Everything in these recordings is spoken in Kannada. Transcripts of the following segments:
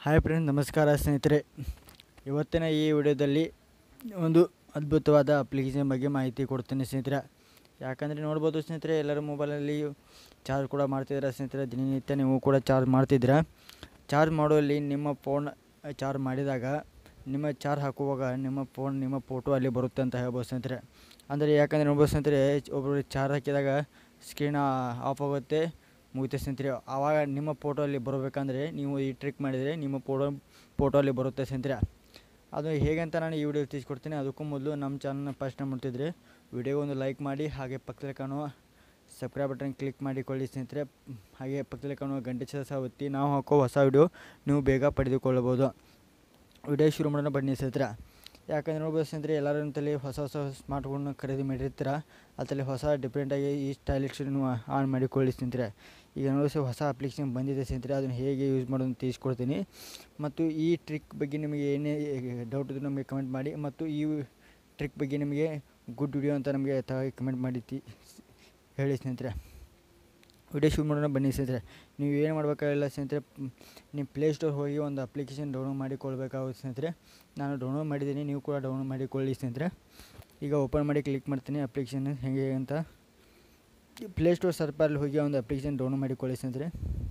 ಹಾಯ್ ಫ್ರೆಂಡ್ ನಮಸ್ಕಾರ ಸ್ನೇಹಿತರೆ ಇವತ್ತಿನ ಈ ವಿಡಿಯೋದಲ್ಲಿ ಒಂದು ಅದ್ಭುತವಾದ ಅಪ್ಲಿಕೇಶನ್ ಬಗ್ಗೆ ಮಾಹಿತಿ ಕೊಡ್ತೀನಿ ಸ್ನೇಹಿತರೆ ಯಾಕಂದರೆ ನೋಡ್ಬೋದು ಸ್ನೇಹಿತರೆ ಎಲ್ಲರ ಮೊಬೈಲಲ್ಲಿ ಚಾರ್ಜ್ ಕೂಡ ಮಾಡ್ತಿದ್ದೀರಾ ಸ್ನೇಹಿತರೆ ದಿನನಿತ್ಯ ನೀವು ಕೂಡ ಚಾರ್ಜ್ ಮಾಡ್ತಿದ್ದೀರಾ ಚಾರ್ಜ್ ಮಾಡುವಲ್ಲಿ ನಿಮ್ಮ ಫೋನ್ ಚಾರ್ಜ್ ಮಾಡಿದಾಗ ನಿಮ್ಮ ಚಾರ್ಜ್ ಹಾಕುವಾಗ ನಿಮ್ಮ ಫೋನ್ ನಿಮ್ಮ ಫೋಟೋ ಅಲ್ಲಿ ಬರುತ್ತೆ ಅಂತ ಹೇಳ್ಬೋದು ಸ್ನೇಹಿತರೆ ಅಂದರೆ ಯಾಕಂದರೆ ನೋಡ್ಬೋದು ಸ್ನೇಹಿತರೆ ಒಬ್ಬರು ಚಾರ್ಜ್ ಹಾಕಿದಾಗ ಸ್ಕ್ರೀನ್ ಆಫ್ ಆಗುತ್ತೆ ಮುಗಿತೆ ಸ್ನೇಹಿತರೆ ಆವಾಗ ನಿಮ್ಮ ಫೋಟೋ ಅಲ್ಲಿ ಬರಬೇಕಂದ್ರೆ ನೀವು ಈ ಟ್ರಿಕ್ ಮಾಡಿದರೆ ನಿಮ್ಮ ಫೋಟೋ ಫೋಟೋ ಅಲ್ಲಿ ಬರುತ್ತೆ ಸ್ನೇಹಿತರೆ ಅದು ಹೇಗೆ ಅಂತ ನಾನು ಈ ವಿಡಿಯೋ ತಿಳಿಸ್ಕೊಡ್ತೀನಿ ಅದಕ್ಕೂ ಮೊದಲು ನಮ್ಮ ಚಾನಲ್ನ ಫಸ್ಟ್ ಟೈಮ್ ಮಾಡ್ತಿದ್ರೆ ವಿಡಿಯೋ ಒಂದು ಲೈಕ್ ಮಾಡಿ ಹಾಗೆ ಪಕ್ಕದಲ್ಲಿ ಕಾಣುವ ಸಬ್ಸ್ಕ್ರೈಬ್ ಬಟನ್ ಕ್ಲಿಕ್ ಮಾಡಿಕೊಳ್ಳಿ ಸ್ನೇಹಿತರೆ ಹಾಗೆ ಪಕ್ಕದಲ್ಲಿ ಕಾಣುವ ಗಂಟೆ ಸಹ ಒತ್ತಿ ನಾವು ಹಾಕೋ ಹೊಸ ವಿಡಿಯೋ ನೀವು ಬೇಗ ಪಡೆದುಕೊಳ್ಳಬಹುದು ವಿಡಿಯೋ ಶುರು ಮಾಡೋಣ ಬನ್ನಿ ಸ್ನೇಹಿತರೆ ಯಾಕಂದರೆ ನೋಡ್ಬೋದು ಸ್ನೇಹಿತರೆ ಎಲ್ಲರ ತಲೆ ಹೊಸ ಹೊಸ ಸ್ಮಾರ್ಟ್ಫೋನ್ ಖರೀದಿ ಮಾಡಿರ್ತೀರ ಅದರಲ್ಲಿ ಹೊಸ ಡಿಫ್ರೆಂಟಾಗಿ ಈ ಸ್ಟೈಲಿಶ್ ನೀವು ಆನ್ ಮಾಡಿಕೊಳ್ಳಿ ಸ್ನೇಹಿತರೆ ಈಗ ನೋಡಿ ಸಹ ಹೊಸ ಅಪ್ಲಿಕೇಶನ್ ಬಂದಿದೆ ಸ್ನೇಹಿತರೆ ಅದನ್ನು ಹೇಗೆ ಯೂಸ್ ಮಾಡೋದು ಅಂತ ತಿಳಿಸ್ಕೊಡ್ತೀನಿ ಮತ್ತು ಈ ಟ್ರಿಕ್ ಬಗ್ಗೆ ನಿಮಗೆ ಏನೇ ಡೌಟ್ ಇದ್ದರೂ ನಮಗೆ ಕಮೆಂಟ್ ಮಾಡಿ ಮತ್ತು ಈ ಟ್ರಿಕ್ ಬಗ್ಗೆ ನಿಮಗೆ ಗುಡ್ ವಿಡಿಯೋ ಅಂತ ನಮಗೆ ತ ಕಮೆಂಟ್ ಮಾಡಿ ತಿ ಹೇಳಿ ಸ್ನೇಹಿತರೆ ವಿಡಿಯೋ ಶೂಟ್ ಮಾಡೋಣ ಬನ್ನಿ ಸ್ನೇಹಿತರೆ ನೀವು ಏನು ಮಾಡಬೇಕಾಗಿಲ್ಲ ಸ್ನೇಹಿತರೆ ನೀವು ಪ್ಲೇಸ್ಟೋರ್ ಹೋಗಿ ಒಂದು ಅಪ್ಲಿಕೇಶನ್ ಡೌನ್ಲೋಡ್ ಮಾಡಿಕೊಳ್ಬೇಕಾಗುತ್ತೆ ಸ್ನೇಹಿತರೆ ನಾನು ಡೌನ್ಲೋಡ್ ಮಾಡಿದ್ದೀನಿ ನೀವು ಕೂಡ ಡೌನ್ಲೋಡ್ ಮಾಡಿಕೊಳ್ಳಿ ಸ್ನೇಹಿತರೆ ಈಗ ಓಪನ್ ಮಾಡಿ ಕ್ಲಿಕ್ ಮಾಡ್ತೀನಿ ಅಪ್ಲಿಕೇಶನ್ ಹೇಗೆ ಅಂತ ಪ್ಲೇಸ್ಟೋರ್ ಸರ್ಪಲ್ಲಿ ಹೋಗಿ ಒಂದು ಅಪ್ಲಿಕೇಶನ್ ಡೌನ್ಲೋಡ್ ಮಾಡಿಕೊಳ್ಳಿ ಸ್ನೇಹಿತರೆ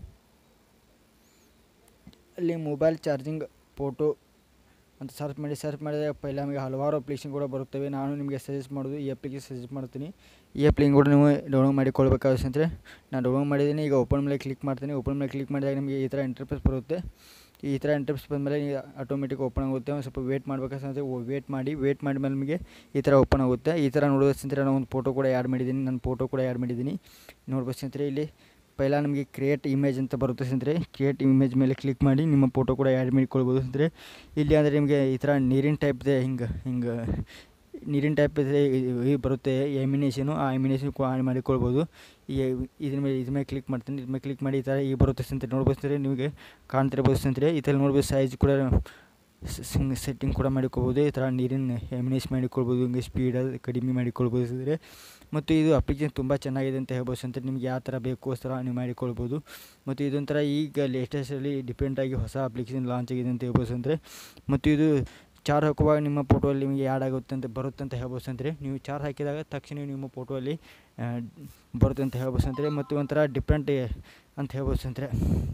ಅಲ್ಲಿ ಮೊಬೈಲ್ ಚಾರ್ಜಿಂಗ್ ಫೋಟೋ ಅಂತ ಸರ್ಚ್ ಮಾಡಿ ಸರ್ಚ್ ಮಾಡಿದಾಗ ಪೈಲ ನಮಗೆ ಹಲವಾರು ಅಪ್ಲಿಕೇಶನ್ ಕೂಡ ಬರುತ್ತವೆ ನಾನು ನಿಮಗೆ ಸಜೆಸ್ಟ್ ಮಾಡೋದು ಈ ಅಪ್ಲಿಕೇಶನ್ ಸಜೆಸ್ಟ್ ಮಾಡ್ತೀನಿ ಈ ಅಪ್ಲಿಕೇಶನ್ ಕೂಡ ನೀವು ಡೌನ್ಲೋಡ್ ಮಾಡಿಕೊಳ್ಬೇಕಾಗುತ್ತೆ ಸ್ನೇಹಿತರೆ ನಾನು ಡೌನ್ಲೋಡ್ ಮಾಡಿದ್ದೀನಿ ಈಗ ಓಪನ್ ಮೇಲೆ ಕ್ಲಿಕ್ ಮಾಡ್ತೀನಿ ಓಪನ್ ಮೇಲೆ ಕ್ಲಿಕ್ ಮಾಡಿದಾಗ ನಿಮಗೆ ಈ ಥರ ಇಂಟರ್ಫೇಸ್ ಬರುತ್ತೆ ಈ ಥರ ಇಂಟರ್ಫೇಸ್ ಬಂದಮೇಲೆ ನೀವು ಆಟೋಮೆಟಿಕ್ ಓಪನ್ ಆಗುತ್ತೆ ಒಂದು ಸ್ವಲ್ಪ ವೇಟ್ ಮಾಡಬೇಕಾದ್ರೆ ವೇಟ್ ಮಾಡಿ ವೇಟ್ ಮಾಡಿದ್ಮೇಲೆ ನಿಮಗೆ ಈ ಥರ ಓಪನ್ ಆಗುತ್ತೆ ಈ ಥರ ನೋಡೋದು ಸ್ನೇಹಿತರೆ ನಾನು ಒಂದು ಫೋಟೋ ಕೂಡ ಆ್ಯಡ್ ಮಾಡಿದ್ದೀನಿ ನನ್ನ ಫೋಟೋ ಕೂಡ ಆ್ಯಡ್ ಮಾಡಿದ್ದೀನಿ ನೋಡ್ಬೋದು ಸ್ನೇಹಿತರೆ ಇಲ್ಲಿ ಪೈಲ ನಮಗೆ ಕ್ರಿಯೇಟ್ ಇಮೇಜ್ ಅಂತ ಬರುತ್ತೆ ಸ್ನೇಹಿತರೆ ಕ್ರಿಯೇಟ್ ಇಮೇಜ್ ಮೇಲೆ ಕ್ಲಿಕ್ ಮಾಡಿ ನಿಮ್ಮ ಫೋಟೋ ಕೂಡ ಆ್ಯಡ್ ಮಾಡಿಕೊಳ್ಬೋದು ಸ್ನೇಹಿತರೆ ಇಲ್ಲಿ ಅಂದರೆ ನಿಮಗೆ ಈ ಥರ ನೀರಿನ ಟೈಪ್ ಇದೆ ಹಿಂಗೆ ಹಿಂಗೆ ನೀರಿನ ಟೈಪ್ ಇದೆ ಈ ಬರುತ್ತೆ ಎಮಿನೇಷನು ಆ ಎಮಿನೇಷನ್ ಕೂಡ ಆನ್ ಮಾಡಿಕೊಳ್ಬೋದು ಈ ಇದ್ರ ಮೇಲೆ ಇದ್ರ ಮೇಲೆ ಕ್ಲಿಕ್ ಮಾಡ್ತೀನಿ ಇದ್ರ ಮೇಲೆ ಕ್ಲಿಕ್ ಮಾಡಿ ಈ ಥರ ಈ ಬರುತ್ತೆ ಸ್ನೇಹಿತರೆ ನೋಡ್ಬೋದು ಸ್ನೇಹಿತರೆ ನಿಮಗೆ ಕಾಣ್ತಿರ್ಬೋದು ಸ್ನೇಹಿತರೆ ಈ ಥರ ನೋಡ್ಬೋದು ಸೈಜ್ ಕೂಡ ಹಿಂಗೆ ಸೆಟ್ಟಿಂಗ್ ಕೂಡ ಮಾಡಿಕೊಳ್ಬೋದು ಈ ಥರ ನೀರಿನ ಎಮಿನೇಷನ್ ಮಾಡಿಕೊಳ್ಬೋದು ಹಿಂಗೆ ಸ್ಪೀಡ್ ಕಡಿಮೆ ಮಾಡಿಕೊಳ್ಬೋದು ಸ್ನೇಹಿತರೆ ಮತ್ತು ಇದು ಅಪ್ಲಿಕೇಶನ್ ತುಂಬ ಚೆನ್ನಾಗಿದೆ ಅಂತ ಹೇಳ್ಬೋದು ಸ್ನೇಹಿತರೆ ನಿಮಗೆ ಯಾವ ಥರ ಬೇಕು ಆ ಥರ ನೀವು ಮಾಡಿಕೊಳ್ಬೋದು ಮತ್ತು ಇದೊಂಥರ ಈಗ ಲೇಟೆಸ್ಟಲ್ಲಿ ಡಿಪೆಂಡಾಗಿ ಹೊಸ ಅಪ್ಲಿಕೇಶನ್ ಲಾಂಚ್ ಆಗಿದೆ ಅಂತ ಹೇಳ್ಬೋದು ಸ್ನೇಹಿತರೆ ಮತ್ತು ಇದು ಚಾರ್ಜ್ ಹಾಕುವಾಗ ನಿಮ್ಮ ಫೋಟೋಲ್ಲಿ ನಿಮಗೆ ಆ್ಯಡ್ ಆಗುತ್ತೆ ಅಂತ ಬರುತ್ತೆ ಅಂತ ಹೇಳ್ಬೋದು ಸ್ನೇಹಿತರೆ ನೀವು ಚಾರ್ಜ್ ಹಾಕಿದಾಗ ತಕ್ಷಣ ನಿಮ್ಮ ಫೋಟೋಲ್ಲಿ ಬರುತ್ತೆ ಅಂತ ಹೇಳ್ಬೋದು ಸ್ನೇಹಿತರೆ ಮತ್ತು ಒಂಥರ ಡಿಫ್ರೆಂಟ್ ಅಂತ ಹೇಳ್ಬೋದು ಸ್ನೇಹಿತರೆ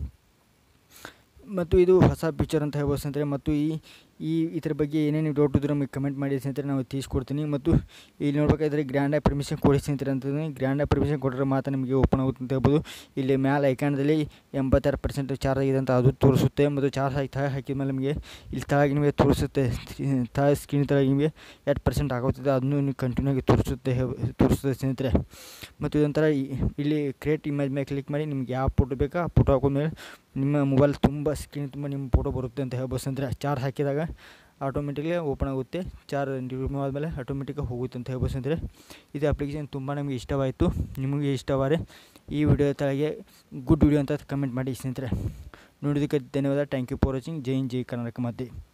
ಮತ್ತು ಇದು ಹೊಸ ಫೀಚರ್ ಅಂತ ಹೇಳ್ಬೋದು ಸ್ನೇಹಿತರೆ ಮತ್ತು ಈ ಈ ಇದ್ರ ಬಗ್ಗೆ ಏನೇನು ಡೌಟ್ ಇದ್ದರೂ ನಮಗೆ ಕಮೆಂಟ್ ಮಾಡಿ ಸ್ನೇಹಿತರೆ ನಾವು ತಿಳಿಸ್ಕೊಡ್ತೀನಿ ಮತ್ತು ಇಲ್ಲಿ ನೋಡ್ಬೇಕಾದ್ರೆ ಗ್ರ್ಯಾಂಡಾಗಿ ಪರ್ಮಿಷನ್ ಕೊಡಿ ಸ್ನೇಹಿತರೆ ಅಂತಂದರೆ ಗ್ರ್ಯಾಂಡಾಗಿ ಪರ್ಮಿಷನ್ ಕೊಟ್ಟರೆ ಮಾತ್ರ ನಿಮಗೆ ಓಪನ್ ಆಗುತ್ತೆ ಅಂತ ಹೇಳ್ಬೋದು ಇಲ್ಲಿ ಮ್ಯಾಲೆ ಐಕಾಣದಲ್ಲಿ ಎಂಬತ್ತಾರು ಪರ್ಸೆಂಟ್ ಚಾರ್ಜ್ ಆಗಿದೆ ಅಂತ ಅದು ತೋರಿಸುತ್ತೆ ಮತ್ತು ಚಾರ್ಜ್ ಹಾಕಿ ತಳ ಹಾಕಿದ ಮೇಲೆ ನಿಮಗೆ ಇಲ್ಲಿ ತಳಗೆ ನಿಮಗೆ ತೋರಿಸುತ್ತೆ ತಳ ಸ್ಕ್ರೀನ್ ತಳಗೆ ನಿಮಗೆ ಎರಡು ಪರ್ಸೆಂಟ್ ಆಗುತ್ತದೆ ಅದನ್ನು ನೀವು ಕಂಟಿನ್ಯೂ ಆಗಿ ತೋರಿಸುತ್ತೆ ತೋರಿಸುತ್ತೆ ಸ್ನೇಹಿತರೆ ಮತ್ತು ಇದೊಂಥರ ಇಲ್ಲಿ ಕ್ರಿಯೇಟ್ ಇಮೇಜ್ ಮೇಲೆ ಕ್ಲಿಕ್ ಮಾಡಿ ನಿಮ್ಗೆ ಯಾವ ಫೋಟೋ ಬೇಕಾ ಆ ಫೋಟೋ ಹಾಕೊಂಡ್ಮೇಲೆ ನಿಮ್ಮ ಮೊಬೈಲ್ ತುಂಬ ಸ್ಕ್ರೀನ್ ತುಂಬ ನಿಮ್ಮ ಫೋಟೋ ಬರುತ್ತೆ ಅಂತ ಹೇಳ್ಬೋದು ಸ್ನೇಹಿತರೆ ಚಾರ್ಜ್ ಹಾಕಿದಾಗ ಆಟೋಮೆಟಿಕ್ಲಿ ಓಪನ್ ಆಗುತ್ತೆ ಚಾರ್ಜ್ ರಿಮೂವ್ ಆದಮೇಲೆ ಆಟೋಮೆಟಿಕ್ಕಾಗಿ ಹೋಗುತ್ತೆ ಅಂತ ಹೇಳ್ಬೋದು ಸ್ನೇಹಿತರೆ ಇದು ಅಪ್ಲಿಕೇಶನ್ ತುಂಬ ನಮಗೆ ಇಷ್ಟವಾಯಿತು ನಿಮಗೆ ಇಷ್ಟವಾದರೆ ಈ ವಿಡಿಯೋ ತಳಗೆ ಗುಡ್ ವಿಡಿಯೋ ಅಂತ ಕಮೆಂಟ್ ಮಾಡಿ ಸ್ನೇಹಿತರೆ ನೋಡೋದಕ್ಕೆ ಧನ್ಯವಾದ thank you for watching Jai Hind Jai Karnataka ಮಾತೆ